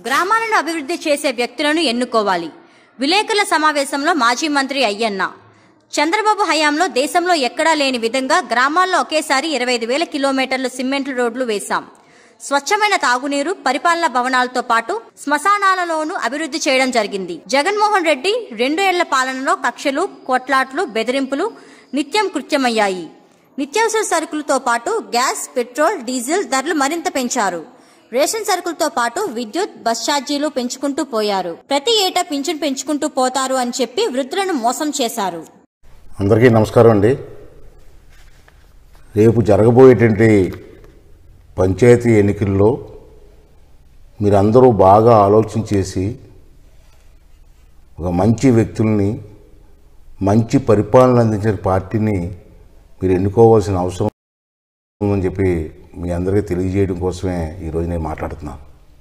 గ్రామాలను అభివృద్ధి చేసే వ్యక్తులను ఎన్నుకోవాలి విలేకరుల సమావేశంలో మాజీ మంత్రి అయ్యన్న చంద్రబాబు హయాంలో దేశంలో ఎక్కడా లేని విధంగా గ్రామాల్లో ఒకేసారి ఇరవై ఐదు వేల కిలోమీటర్లు సిమెంట్ రోడ్లు వేశాం స్వచ్ఛమైన తాగునీరు పరిపాలన భవనాలతో పాటు శ్మశానాలలోనూ అభివృద్ధి చేయడం జరిగింది జగన్మోహన్ రెడ్డి రెండు ఏళ్ల పాలనలో కక్షలు కొట్లాట్లు బెదిరింపులు నిత్యం కృత్యమయ్యాయి నిత్యావసర సరుకులతో పాటు గ్యాస్ పెట్రోల్ డీజిల్ ధరలు మరింత పెంచారు రేషన్ సరుకులతో పాటు విద్యుత్ బస్ ఛార్జీలు పెంచుకుంటూ పోయారు ప్రతి ఏటా పింఛన్ పెంచుకుంటూ పోతారు అని చెప్పి వృద్ధులను మోసం చేశారు అందరికీ నమస్కారం అండి రేపు జరగబోయేటువంటి పంచాయతీ ఎన్నికల్లో మీరందరూ బాగా ఆలోచన చేసి ఒక మంచి వ్యక్తుల్ని మంచి పరిపాలన అందించిన పార్టీని మీరు ఎన్నుకోవాల్సిన అవసరం ఉందని చెప్పి మీ అందరికీ తెలియజేయడం కోసమే ఈరోజు నేను మాట్లాడుతున్నాను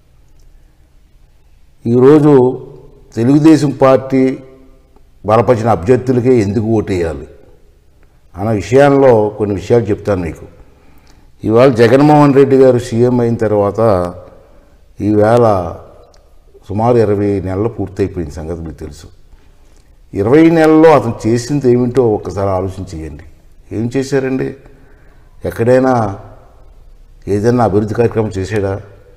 ఈరోజు తెలుగుదేశం పార్టీ బలపరిచిన అభ్యర్థులకే ఎందుకు ఓటు వేయాలి అన్న విషయాల్లో కొన్ని విషయాలు చెప్తాను మీకు ఇవాళ జగన్మోహన్ రెడ్డి గారు సీఎం అయిన తర్వాత ఈవేళ సుమారు ఇరవై నెలలు పూర్తయిపోయింది సంగతి మీకు తెలుసు ఇరవై నెలల్లో అతను చేసింది ఏమిటో ఒక్కసారి ఆలోచన చేయండి ఏం చేశారండి ఎక్కడైనా ఏదైనా అభివృద్ధి కార్యక్రమం చేశాడా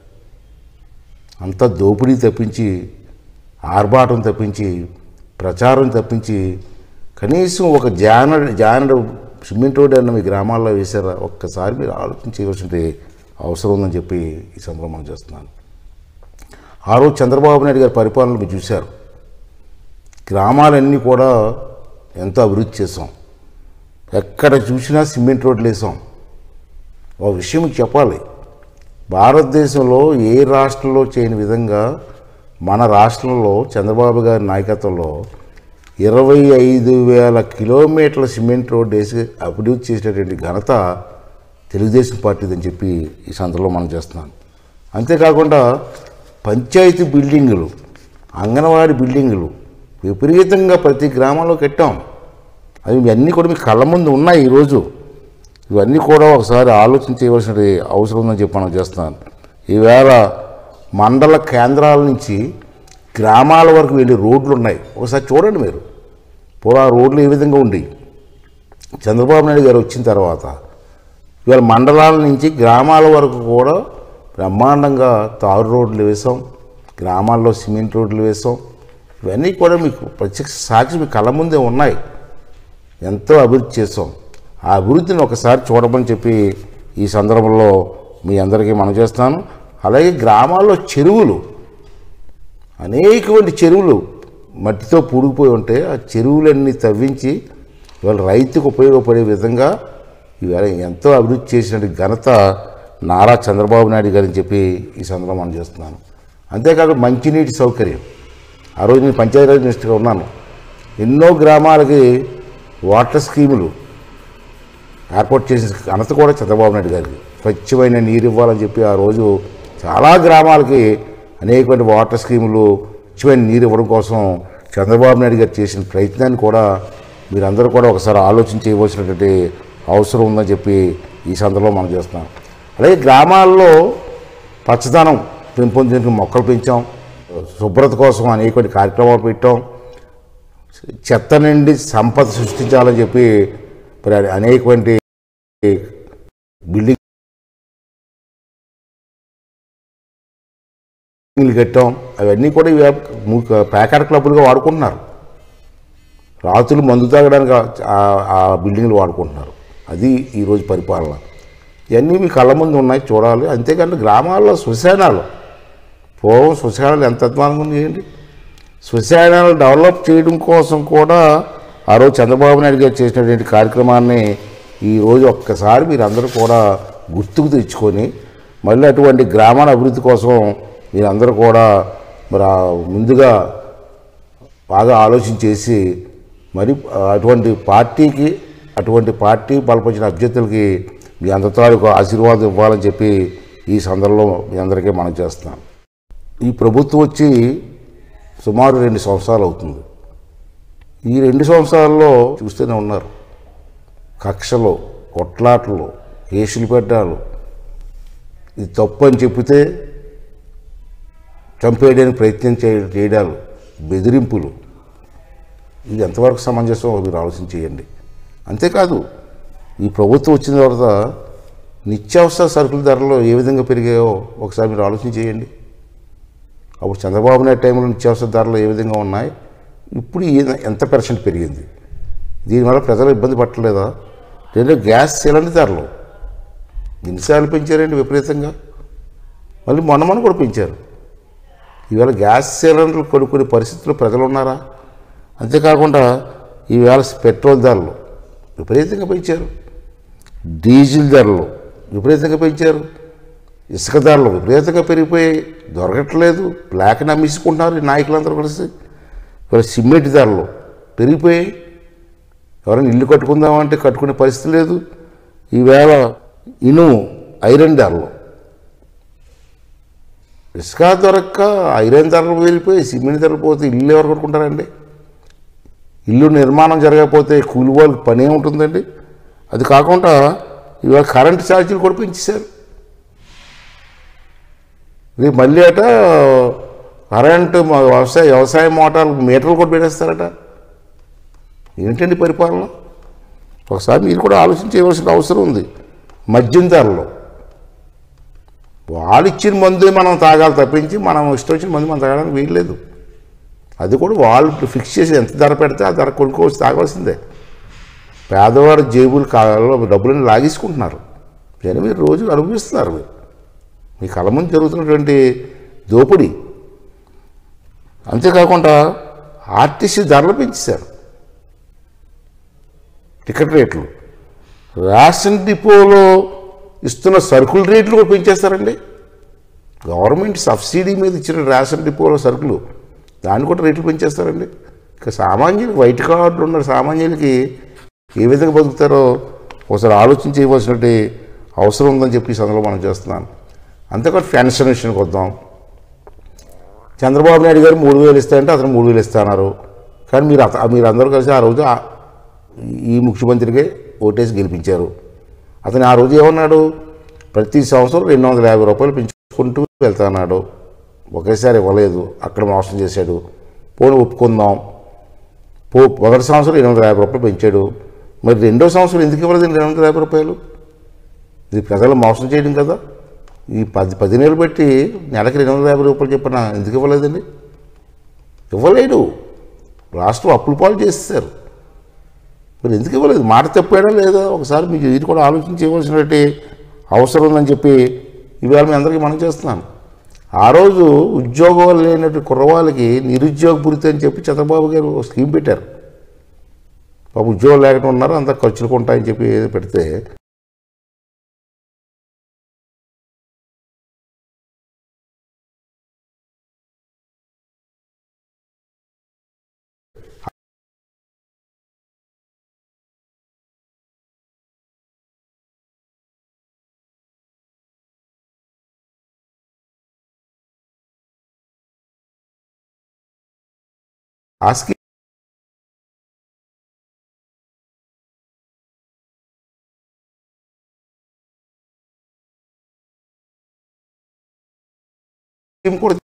అంతా దోపిడీ తప్పించి ఆర్భాటం తప్పించి ప్రచారం తప్పించి కనీసం ఒక జానడ్ జానడ్ సిమెంట్ రోడ్ అన్న మీ గ్రామాల్లో వేశారా ఒక్కసారి మీరు ఆలోచన చేయవలసిన అవసరం ఉందని చెప్పి ఈ సందర్భంగా చేస్తున్నాను ఆ రోజు చంద్రబాబు నాయుడు గారి పరిపాలన మీరు చూశారు గ్రామాలన్నీ కూడా ఎంతో అభివృద్ధి చేసాం ఎక్కడ చూసినా సిమెంట్ రోడ్లు వేసాం ఒక విషయం మీకు చెప్పాలి భారతదేశంలో ఏ రాష్ట్రంలో చేయని విధంగా మన రాష్ట్రంలో చంద్రబాబు గారి నాయకత్వంలో ఇరవై ఐదు వేల కిలోమీటర్ల సిమెంట్ రోడ్ వేసి అభివృద్ధి చేసినటువంటి ఘనత తెలుగుదేశం పార్టీదని చెప్పి ఈ సందర్భంలో మనం చేస్తున్నాను అంతేకాకుండా పంచాయతీ బిల్డింగులు అంగన్వాడీ బిల్డింగులు విపరీతంగా ప్రతి గ్రామంలో కట్టాం అవి ఇవన్నీ కూడా మీ కళ్ళ ముందు ఉన్నాయి ఈరోజు ఇవన్నీ కూడా ఒకసారి ఆలోచన చేయవలసిన అవసరం ఉందని చెప్పి మనం చేస్తున్నాను ఈవేళ మండల కేంద్రాల నుంచి గ్రామాల వరకు వెళ్ళే రోడ్లు ఉన్నాయి ఒకసారి చూడండి మీరు పూర్వ ఆ రోడ్లు ఏ విధంగా ఉండి చంద్రబాబు నాయుడు గారు వచ్చిన తర్వాత ఇవాళ మండలాల నుంచి గ్రామాల వరకు కూడా బ్రహ్మాండంగా తారు రోడ్లు వేసాం గ్రామాల్లో సిమెంట్ రోడ్లు వేసాం ఇవన్నీ కూడా మీకు ప్రత్యక్ష సాక్షి మీ కళ్ళ ముందే ఉన్నాయి ఎంతో అభివృద్ధి చేసాం ఆ అభివృద్ధిని ఒకసారి చూడమని చెప్పి ఈ సందర్భంలో మీ అందరికీ మనం చేస్తున్నాను అలాగే గ్రామాల్లో చెరువులు అనేకమంది చెరువులు మట్టితో పూడిపోయి ఉంటే ఆ చెరువులన్నీ తవ్వించి ఇవాళ రైతుకు ఉపయోగపడే విధంగా ఇవాళ ఎంతో అభివృద్ధి చేసిన ఘనత నారా చంద్రబాబు నాయుడు గారని చెప్పి ఈ సందర్భంగా మనం చేస్తున్నాను అంతేకాకుండా మంచినీటి సౌకర్యం ఆ రోజు నేను పంచాయతీరాజ్ మినిస్టర్గా ఉన్నాను ఎన్నో గ్రామాలకి వాటర్ స్కీములు ఏర్పాటు చేసిన ఘనత కూడా చంద్రబాబు నాయుడు గారికి స్వచ్ఛమైన నీరు ఇవ్వాలని చెప్పి ఆ రోజు చాలా గ్రామాలకి అనేకమైన వాటర్ స్కీములు స్వచ్ఛమైన నీరు ఇవ్వడం కోసం చంద్రబాబు నాయుడు గారు చేసిన ప్రయత్నాన్ని కూడా మీరందరూ కూడా ఒకసారి ఆలోచన చేయవలసినటువంటి అవసరం ఉందని చెప్పి ఈ సందర్భంలో మనం చేస్తున్నాం అలాగే గ్రామాల్లో పచ్చదనం పెంపొందించిన మొక్కలు పెంచాం శుభ్రత కోసం అనేక కార్యక్రమాలు పెట్టాం చెత్త నుండి సంపద సృష్టించాలని చెప్పి మరి అనేకమంది బిల్డింగ్ కట్టాం అవన్నీ కూడా ఇవి ము- ప్యాకెట్ క్లబ్బులుగా వాడుకుంటున్నారు రాత్రులు మందు తాగడానికి ఆ- ఆ బిల్డింగ్లు వాడుకుంటున్నారు అది ఈరోజు పరిపాలన ఇవన్నీ మీ కళ్ళ ముందు ఉన్నాయి చూడాలి అంతేకాదు గ్రామాల్లో శ్మశానాలు పూర్వం శ్మశానాలు ఎంత అధ్వానంగా ఉంది చేయండి శ్మశానాలు డెవలప్ చేయడం కోసం కూడా ఆ రోజు చంద్రబాబు నాయుడు గారు చేసినటువంటి కార్యక్రమాన్ని ఈరోజు ఒక్కసారి మీరు అందరూ కూడా గుర్తుకు తెచ్చుకొని మళ్ళీ అటువంటి గ్రామాల అభివృద్ధి కోసం మీరందరూ కూడా మరి ఆ ముందుగా బాగా ఆలోచన చేసి మరి అటువంటి పార్టీకి అటువంటి పార్టీ బలపరిచిన అభ్యర్థులకి మీ అందరితో ఆశీర్వాదం ఇవ్వాలని చెప్పి ఈ సందర్భంలో మీ అందరికీ మనం చేస్తున్నాం ఈ ప్రభుత్వం వచ్చి సుమారు రెండు సంవత్సరాలు అవుతుంది ఈ రెండు సంవత్సరాల్లో చూస్తూనే ఉన్నారు కక్షలు కొట్లాటలు కేసులు పెట్టాలు ఇది తప్పు అని చెప్పితే చంపేయడానికి ప్రయత్నం చేయ చేయడాలు బెదిరింపులు ఇది ఎంతవరకు సమంజసం మీరు ఆలోచన చేయండి అంతేకాదు ఈ ప్రభుత్వం వచ్చిన తర్వాత నిత్యావసర సరుకుల ధరలు ఏ విధంగా పెరిగాయో ఒకసారి మీరు ఆలోచన చేయండి అప్పుడు చంద్రబాబు నాయుడు టైంలో నిత్యావసర ధరలు ఏ విధంగా ఉన్నాయి ఇప్పుడు ఏ- ఎంత పర్సెంట్ పెరిగింది దీనివల్ల ప్రజలు ఇబ్బంది పట్టలేదా రెండు గ్యాస్ సిలిండర్ ధరలు ఎన్నిసార్లు పెంచారండి విపరీతంగా మళ్ళీ మొన్న మొన్న కూడా పెంచారు ఈవేళ గ్యాస్ సిలిండర్లు కొనుక్కునే పరిస్థితుల్లో ప్రజలు ఉన్నారా అంతేకాకుండా ఈవేళ పెట్రోల్ ధరలు విపరీతంగా పెంచారు డీజిల్ ధరలు విపరీతంగా పెంచారు ఇసుక ధరలు విపరీతంగా పెరిగిపోయాయి దొరకట్లేదు బ్లాక్ని అమ్మేసుకుంటున్నారు ఈ నాయకులందరూ కలిసి ఇవాళ సిమెంట్ ధరలు పెరిగిపోయాయి ఎవరైనా ఇల్లు కట్టుకుందామంటే కట్టుకునే పరిస్థితి లేదు ఈవేళ ఇనుము ఐరన్ ధరలు ఇసుక దొరక్క ఐరన్ ధరలు వెళ్ళిపోయి సిమెంట్ ధరలు పోతే ఇల్లు ఎవరు కట్టుకుంటారండి ఇల్లు నిర్మాణం జరగకపోతే కూలి వాళ్ళకి పని ఏముంటుందండి అది కాకుండా ఇవాళ కరెంట్ ఛార్జీలు కూడా పెంచేశారు రేపు మళ్ళీ అట కరెంటు మా వ్యవసాయ వ్యవసాయ మోటార్లు మీటర్లు కూడా పెట్టేస్తారట ఏంటండి పరిపాలన ఒకసారి మీరు కూడా ఆలోచన చేయవలసిన అవసరం ఉంది మద్యం ధరలు వాళ్ళు ఇచ్చిన మందు మనం తాగాలి తప్పించి మనం ఇష్టం వచ్చిన మందు మనం తాగడానికి వీల్లేదు అది కూడా వాళ్ళు ఫిక్స్ చేసి ఎంత ధర పెడితే ఆ ధర కొనుక్కోవచ్చు తాగవలసిందే పేదవాడి జేబులు కాలంలో డబ్బులను లాగేసుకుంటున్నారు జనం మీరు రోజు అనుభవిస్తున్నారు మీరు మీ కళ్ళ ముందు జరుగుతున్నటువంటి దోపిడీ అంతేకాకుండా ఆర్టీసీ ధరలు పెంచేశారు టికెట్ రేట్లు రేషన్ డిపోలో ఇస్తున్న సరుకుల రేట్లు కూడా పెంచేస్తారండి గవర్నమెంట్ సబ్సిడీ మీద ఇచ్చిన రేషన్ డిపోలో సరుకులు దాన్ని కూడా రేట్లు పెంచేస్తారండి ఇక సామాన్యులు వైట్ కార్డులు ఉన్న సామాన్యులకి ఏ విధంగా బతుకుతారో ఒకసారి ఆలోచన చేయవలసినటువంటి అవసరం ఉందని చెప్పి ఈ సందర్భంలో మనం చేస్తున్నాను అంతేకాదు పెన్షన్ విషయానికి వద్దాం చంద్రబాబు నాయుడు గారు మూడు వేలు ఇస్తాయంటే అతను మూడు వేలు ఇస్తున్నారు కానీ మీరు అత- మీరు అందరూ కలిసి ఆ రోజు ఆ- ఈ ముఖ్యమంత్రికి ఓటేసి గెలిపించారు అతను ఆ రోజు ఏమన్నాడు ప్రతి సంవత్సరం రెండు వందల యాభై రూపాయలు పెంచుకుంటూ వెళ్తాన్నాడు ఒకేసారి ఇవ్వలేదు అక్కడ మోసం చేశాడు పోనీ ఒప్పుకుందాం పో మొదటి సంవత్సరం రెండు వందల యాభై రూపాయలు పెంచాడు మరి రెండో సంవత్సరం ఎందుకు ఇవ్వలేదు రెండు వందల యాభై రూపాయలు ఇది ప్రజలు మోసం చేయడం కదా ఈ పది పది నెలలు బట్టి నెలకి రెండు వందల యాభై రూపాయలు చెప్పిన ఎందుకు ఇవ్వలేదండి ఇవ్వలేడు రాష్ట్రం అప్పుల పాలు చేసేసారు మరి ఎందుకు ఇవ్వలేదు మాట తప్పాడా లేదా ఒకసారి మీకు ఇది కూడా ఆలోచన చేయవలసినటువంటి అవసరం ఉందని చెప్పి ఇవాళ మీ అందరికీ మనం చేస్తున్నాను ఆ రోజు ఉద్యోగాలు లేనటువంటి కుర్రవాళ్ళకి నిరుద్యోగ భృతి అని చెప్పి చంద్రబాబు గారు ఒక స్కీమ్ పెట్టారు పాప ఉద్యోగాలు లేకుండా ఉన్నారు అంత ఖర్చులు ఉంటాయని చెప్పి ఏదో పెడితే ఆ స్కీమ్ స్కీమ్ కూడా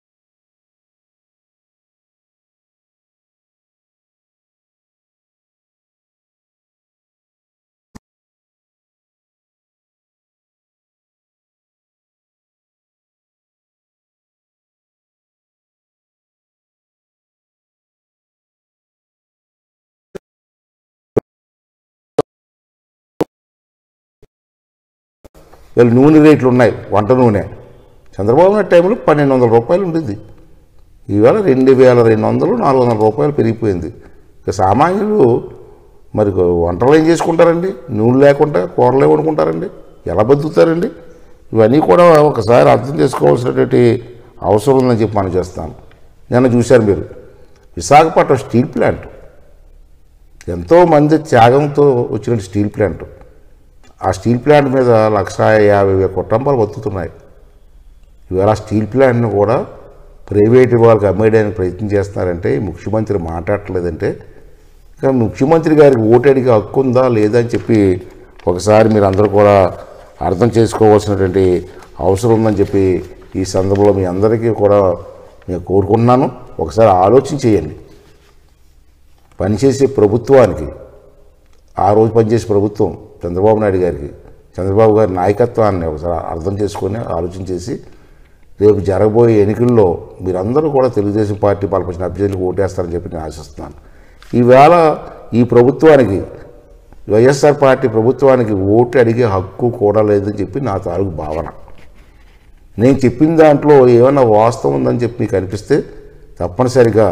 వీళ్ళు నూనె రేట్లు ఉన్నాయి వంట నూనె చంద్రబాబు నాయుడు టైంలో పన్నెండు వందల రూపాయలు ఉండేది ఈవేళ రెండు వేల రెండు వందలు నాలుగు వందల రూపాయలు పెరిగిపోయింది ఇక సామాన్యులు మరి వంటలు ఏం చేసుకుంటారండి నూనె లేకుండా కూరలే వండుకుంటారండి ఎలా బతుకుతారండి ఇవన్నీ కూడా ఒకసారి అర్థం చేసుకోవాల్సినటువంటి అవసరం ఉందని చెప్పి మనం చేస్తాను నిన్న చూశారు మీరు విశాఖపట్నం స్టీల్ ప్లాంట్ ఎంతోమంది త్యాగంతో వచ్చిన స్టీల్ ప్లాంట్ ఆ స్టీల్ ప్లాంట్ మీద లక్ష యాభై వేల కుటుంబాలు బతుకుతున్నాయి ఇవాళ ఆ స్టీల్ ప్లాంట్ను కూడా ప్రైవేట్ వాళ్ళకి అమ్మేయడానికి ప్రయత్నం చేస్తున్నారంటే ఈ ముఖ్యమంత్రి మాట్లాడట్లేదంటే ఇక ముఖ్యమంత్రి గారికి ఓటు అడిగే హక్కు ఉందా లేదా అని చెప్పి ఒకసారి మీరు అందరూ కూడా అర్థం చేసుకోవాల్సినటువంటి అవసరం ఉందని చెప్పి ఈ సందర్భంలో మీ అందరికీ కూడా నేను కోరుకుంటున్నాను ఒకసారి ఆలోచన చేయండి పనిచేసే ప్రభుత్వానికి ఆ రోజు పనిచేసే ప్రభుత్వం చంద్రబాబు నాయుడు గారికి చంద్రబాబు గారి నాయకత్వాన్ని ఒకసారి అర్థం చేసుకొని ఆలోచన చేసి రేపు జరగబోయే ఎన్నికల్లో మీరందరూ కూడా తెలుగుదేశం పార్టీ బలపరిచిన అభ్యర్థులకు ఓటేస్తారని చెప్పి నేను ఆశిస్తున్నాను ఈవేళ ఈ ప్రభుత్వానికి వైఎస్ఆర్ పార్టీ ప్రభుత్వానికి ఓటు అడిగే హక్కు కూడా లేదని చెప్పి నా తాలూకు భావన నేను చెప్పిన దాంట్లో ఏమైనా వాస్తవం ఉందని చెప్పి మీకు అనిపిస్తే తప్పనిసరిగా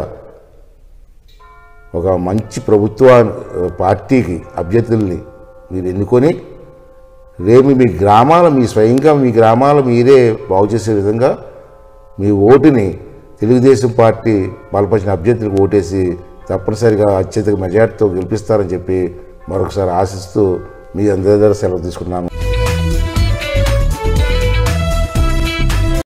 ఒక మంచి ప్రభుత్వ పార్టీకి అభ్యర్థుల్ని మీరు ఎన్నుకొని రేపు మీ గ్రామాల మీ స్వయంగా మీ గ్రామాల మీరే బాగు చేసే విధంగా మీ ఓటుని తెలుగుదేశం పార్టీ బలపరిచిన అభ్యర్థులకు ఓటేసి తప్పనిసరిగా అత్యధిక మెజార్టీతో గెలిపిస్తారని చెప్పి మరొకసారి ఆశిస్తూ మీ అందరి దగ్గర సెలవు తీసుకున్నాను